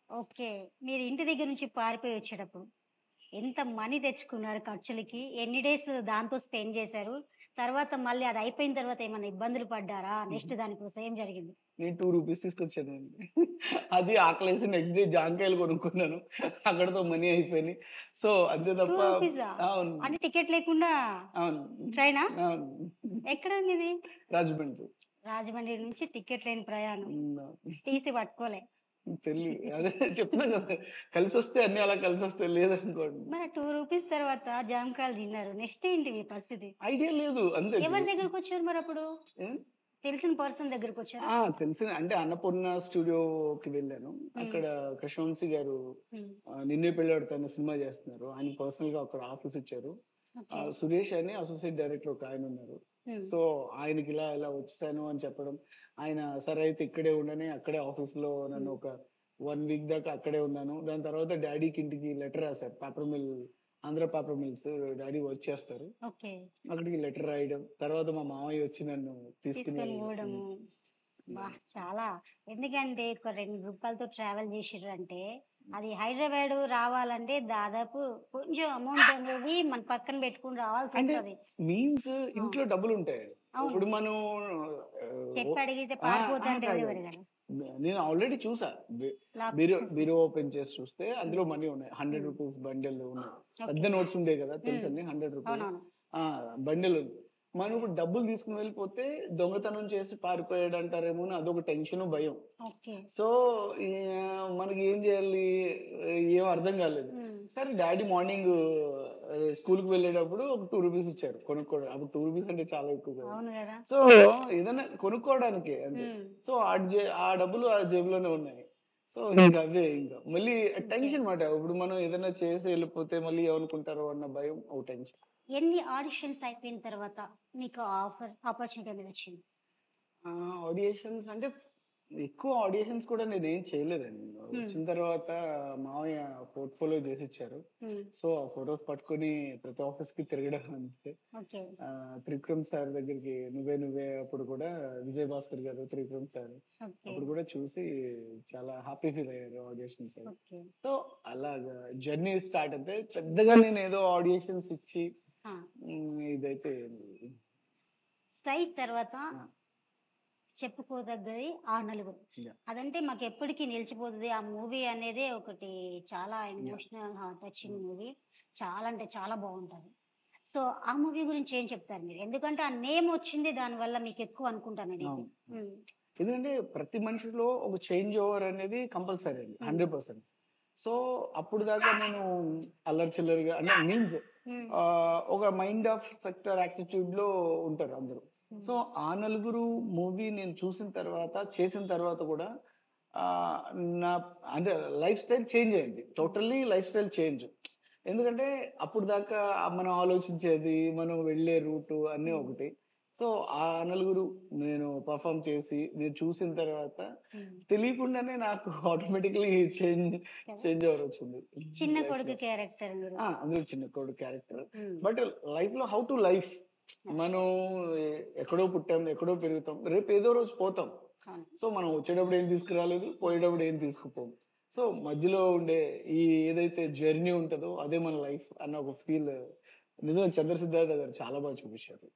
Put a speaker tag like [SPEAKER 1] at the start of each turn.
[SPEAKER 1] Okay. మీరు ఇంటి దగ్గర నుంచి పారిపోయి వచ్చేటప్పుడు ఎంత మనీ తెచ్చుకున్నారు ఖర్చులకి? ఎన్ని డేస్ దాంతో స్పెండ్ చేశారు? తర్వాత మళ్ళీ అది అయిపోయిన తర్వాత ఏమన్నా ఇబ్బందులు పడ్డారా?
[SPEAKER 2] హుహు.
[SPEAKER 1] నెక్స్ట్ దానికోసం ఏం జరిగింది?
[SPEAKER 2] నేను 2 రూపీస్ తీసుకొచ్చానండి. అది ఆకలేసి నెక్స్ట్ డే జాంకాయలు కొనుక్కున్నాను. అక్కడితో మనీ అయిపోయినాయి. సో, అంతే
[SPEAKER 1] 2
[SPEAKER 2] తప్ప
[SPEAKER 1] రూపీసా?
[SPEAKER 2] అవును.
[SPEAKER 1] అంటే టికెట్ లేకుండా
[SPEAKER 2] అవును.
[SPEAKER 1] ట్రైనా?
[SPEAKER 2] అవును.
[SPEAKER 1] ఎక్కడ మీది?
[SPEAKER 2] రాజమండ్రి.
[SPEAKER 1] రాజమండ్రి నుంచి టికెట్ లేని ప్రయాణం.
[SPEAKER 2] హ్మ్.
[SPEAKER 1] టీసీ పట్టుకోలే.
[SPEAKER 2] తెలి అదే చెప్తున్నా కదా! కలిసొస్తే అన్నీ అలా కలిసొస్తాయి. లేదనుకోండి.
[SPEAKER 1] మరి 2 రూపీస్ తర్వాత జామకాయలు తిన్నారు. నెక్స్ట్ ఏంటి మీ పరిస్థితి?
[SPEAKER 2] ఐడియా లేదు. అంతే.
[SPEAKER 1] ఎవరి దగ్గరకొచ్చారు మరప్పుడు?
[SPEAKER 2] హ్మ్.
[SPEAKER 1] తెలిసిన పర్సన్ దగ్గరకొచ్చారా?
[SPEAKER 2] ఆ! తెలిసిన అంటే అన్నపూర్ణ స్టూడియోకి వెళ్ళాను.
[SPEAKER 1] హ్మ్.
[SPEAKER 2] అక్కడ కృష్ణవంశీ గారు
[SPEAKER 1] హ్మ్.
[SPEAKER 2] ఆహ్, 'నిన్నే పెళ్లాడుతా' అనే సినిమా చేస్తున్నారు. ఆయనకి పర్సనల్‌గా అక్కడ ఆఫీస్ ఇచ్చారు.
[SPEAKER 1] ఓకే.
[SPEAKER 2] ఆహ్, సురేష్ అని అసోసియేట్ డైరెక్టర్ ఒక ఆయన ఉన్నారు.
[SPEAKER 1] హ్మ్.
[SPEAKER 2] సో, ఆయనకి ఇలా ఇలా వచ్చేసాను అని చెప్పడం. ఆయన సరే అయితే ఇక్కడే ఉండని అక్కడే ఆఫీస్‌లో నన్ను
[SPEAKER 1] హ్మ్.
[SPEAKER 2] ఒక 1 వీక్ దాకా అక్కడే ఉన్నాను. దాని తర్వాత డ్యాడీకి ఇంటికి లెటర్ రాశారు. Paper mill Andhra paper mills daddy work చేస్తారు.
[SPEAKER 1] ఓకే.
[SPEAKER 2] అక్కడికి లెటర్ రాయడం. తర్వాత మా మామయ్య వచ్చి నన్ను తీసుకొని
[SPEAKER 1] తీసుకొని
[SPEAKER 2] వెళ్ళడం.
[SPEAKER 1] పోవడము.
[SPEAKER 2] హ్మ్.
[SPEAKER 1] అబ్బా!
[SPEAKER 2] హ్మ్.
[SPEAKER 1] చాలా ఎందుకంటే ఒక రూ. 2 ట్రావెల్ చేసిర్రంటే అది హైదరాబాద్ రావాలంటే దాదాపు కొంచెం అమౌంట్ అనేది మన పక్కన పెట్టుకొని
[SPEAKER 2] అంటే
[SPEAKER 1] రావాల్సొస్తది.
[SPEAKER 2] మీన్స్
[SPEAKER 1] ఆ!
[SPEAKER 2] ఇంట్లో డబ్బులుంటాయి.
[SPEAKER 1] అవును.
[SPEAKER 2] ఇప్పుడు మనం
[SPEAKER 1] చెప్పి
[SPEAKER 2] ఆహ్,
[SPEAKER 1] అడిగితే
[SPEAKER 2] ఆ!
[SPEAKER 1] పారిపోతా
[SPEAKER 2] ఆ!
[SPEAKER 1] అంటే
[SPEAKER 2] కాదు.
[SPEAKER 1] ఎవరు ఇవ్వరు కదా!
[SPEAKER 2] నేను ఆల్రెడీ చూసా. బి
[SPEAKER 1] లాక్
[SPEAKER 2] బీరో
[SPEAKER 1] చేసేసి.
[SPEAKER 2] బీరో ఓపెన్ చేసి చూస్తే అందులో
[SPEAKER 1] హ్మ్.
[SPEAKER 2] మనీ ఉన్నాయి. 100
[SPEAKER 1] హ్మ్.
[SPEAKER 2] రూపీస్ బండిల్ ఉన్నాయి.
[SPEAKER 1] ఓకే.
[SPEAKER 2] పెద్ద నోట్స్ ఉండేవి కదా!
[SPEAKER 1] హ్మ్.
[SPEAKER 2] తెలుసండి 100 రూపీస్.
[SPEAKER 1] అవునవును.
[SPEAKER 2] ఆ! బండిల్ ఉంది. మనం ఇప్పుడు డబ్బులు తీసుకొని వెళ్ళిపోతే దొంగతనం చేసి పారిపోయాడు అంటారేమో అని అదొక టెన్షను, భయం.
[SPEAKER 1] ఓకే.
[SPEAKER 2] సో, ఈ మనకి ఏం చేయాలి? ఏం అర్థం కాలేదు.
[SPEAKER 1] హ్మ్.
[SPEAKER 2] సరే డ్యాడీ మార్నింగ్ ఆహ్, స్కూల్‌కి వెళ్ళేటప్పుడు ఒక 2 రూపీస్ ఇచ్చారు కొనుక్కోవడం. అప్పుడు 2 రూపీస్ అంటే చాలా ఎక్కువ కదా!
[SPEAKER 1] అవును కదా!
[SPEAKER 2] సో, ఏదైనా కొనుక్కోవడానికే అంతే.
[SPEAKER 1] హ్మ్.
[SPEAKER 2] సో, ఆటి జే ఆ డబ్బులు ఆ జేబులోనే ఉన్నాయి. సో, ఇంక అవే ఇంక. మళ్ళీ
[SPEAKER 1] ఓకే.
[SPEAKER 2] టెన్షన్ మాట. ఇప్పుడు మనం ఏదైనా చేసి వెళ్ళిపోతే మళ్ళీ ఏమనుకుంటారో అన్న భయం, ఒక టెన్షన్.
[SPEAKER 1] ఎన్ని ఆడిషన్స్ అయిపోయిన తర్వాత మీకు ఆఫర్ ఆపర్చునిటీ అనేది వచ్చింది?
[SPEAKER 2] ఆ! ఆడియేషన్స్ అంటే ఎక్కువ ఆడియేషన్స్ కూడా నేనేం చేయలేదండి.
[SPEAKER 1] హ్మ్.
[SPEAKER 2] వచ్చిన తర్వాత మామయ్య పోర్ట్‌ఫోలియో చేసిచ్చారు.
[SPEAKER 1] హ్మ్.
[SPEAKER 2] సో, ఆ ఫోటోస్ పట్టుకొని ప్రతి ఆఫీస్‌కి తిరగడం అంతే.
[SPEAKER 1] ఓకే.
[SPEAKER 2] ఆహ్, త్రివిక్రమ్ సార్ దగ్గరికి 'నువ్వే నువ్వే' అప్పుడు కూడా విజయ్ భాస్కర్ గారు, త్రివిక్రమ్ సార్
[SPEAKER 1] ఓకే.
[SPEAKER 2] అప్పుడు కూడా చూసి చాలా హ్యాపీ ఫీల్ అయ్యారు ఆడియేషన్స్ అవి.
[SPEAKER 1] ఓకే.
[SPEAKER 2] సో, అలాగా జర్నీ స్టార్ట్ అయితే పెద్దగా నేనేదో ఆడియేషన్స్ ఇచ్చి
[SPEAKER 1] ఆ!
[SPEAKER 2] హ్మ్, ఇదైతే ఏం లేదు.
[SPEAKER 1] 'సై' తర్వాత
[SPEAKER 2] ఆ!
[SPEAKER 1] చెప్పుకోదగ్గది 'ఆ నలుగురు'.
[SPEAKER 2] యాహ్!
[SPEAKER 1] అదంటే మాకెప్పటికి నిలిచిపోతది. ఆ మూవీ అనేదే ఒకటి చాలా
[SPEAKER 2] yeah!
[SPEAKER 1] Emotional, heart touching
[SPEAKER 2] hmm.
[SPEAKER 1] Movie. చాలా అంటే చాలా బావుంటది. సో, ఆ మూవీ గురించి ఏం చెప్తారు మీరు? ఎందుకంటే ఆ నేమ్ వచ్చింది దానివల్ల మీకెక్కువ అనుకుంటా నేనైతే.
[SPEAKER 2] అవును. అవును.
[SPEAKER 1] హ్మ్.
[SPEAKER 2] ఎందుకంటే ప్రతి మనిషిలో ఒక చేంజ్ ఓవర్ అనేది కంపల్సరీ అండి.
[SPEAKER 1] హ్మ్.
[SPEAKER 2] 100%. సో, అప్పుడు దాకా నేను అల్లరి చిల్లరిగా అంటే మీన్స్
[SPEAKER 1] హ్మ్.
[SPEAKER 2] ఆహ్, ఒక మైండ్ ఆఫ్ సెక్టర్ యాటిట్యూడ్‌లో ఉంటారు అందరూ. సో,
[SPEAKER 1] హ్మ్.
[SPEAKER 2] ఆ నలుగురు మూవీ నేను చూసిన తర్వాత, చేసిన తర్వాత కూడా ఆహ్, నా అంటే లైఫ్ స్టైల్ చేంజ్ అయింది.
[SPEAKER 1] హ్మ్.
[SPEAKER 2] Totally lifestyle change. ఎందుకంటే అప్పుడు దాకా మనం ఆలోచించేది, మనం వెళ్ళే రూటు అన్నీ
[SPEAKER 1] హ్మ్.
[SPEAKER 2] ఒకటి. సో, ఆ నలుగురు నేను పెర్ఫార్మ్ చేసి, నేను చూసిన తర్వాత
[SPEAKER 1] హ్మ్.
[SPEAKER 2] తెలియకుండానే నాకు ఆటోమేటికల్లీ చేంజ్
[SPEAKER 1] కదా!
[SPEAKER 2] చేంజ్ ఓవర్ వచ్చింది.
[SPEAKER 1] చిన్న
[SPEAKER 2] లైఫ్‌లో.
[SPEAKER 1] కొడుకు క్యారెక్టర్ మీరు.
[SPEAKER 2] ఆ! అందులో చిన్న కొడుకు క్యారెక్టర్.
[SPEAKER 1] హ్మ్.
[SPEAKER 2] బట్ లైఫ్‌లో హౌ టు లైఫ్
[SPEAKER 1] యాహ్!
[SPEAKER 2] మనం ఎక్కడో పుట్టాం, ఎక్కడో పెరుగుతాం. రేపు ఏదో రోజు పోతాం.
[SPEAKER 1] అవును.
[SPEAKER 2] సో, మనం వచ్చేటప్పుడు ఏం తీసుకురాలేదు, పోయేటప్పుడు ఏం తీసుకుపోము. సో, మధ్యలో ఉండే ఈ ఏదైతే జర్నీ ఉంటదో అదే మన లైఫ్ అన్న ఒక ఫీల్ నిజంగా 'చంద్ర సిద్ధార్థ' గారు చాలా బాగా చూపించారు.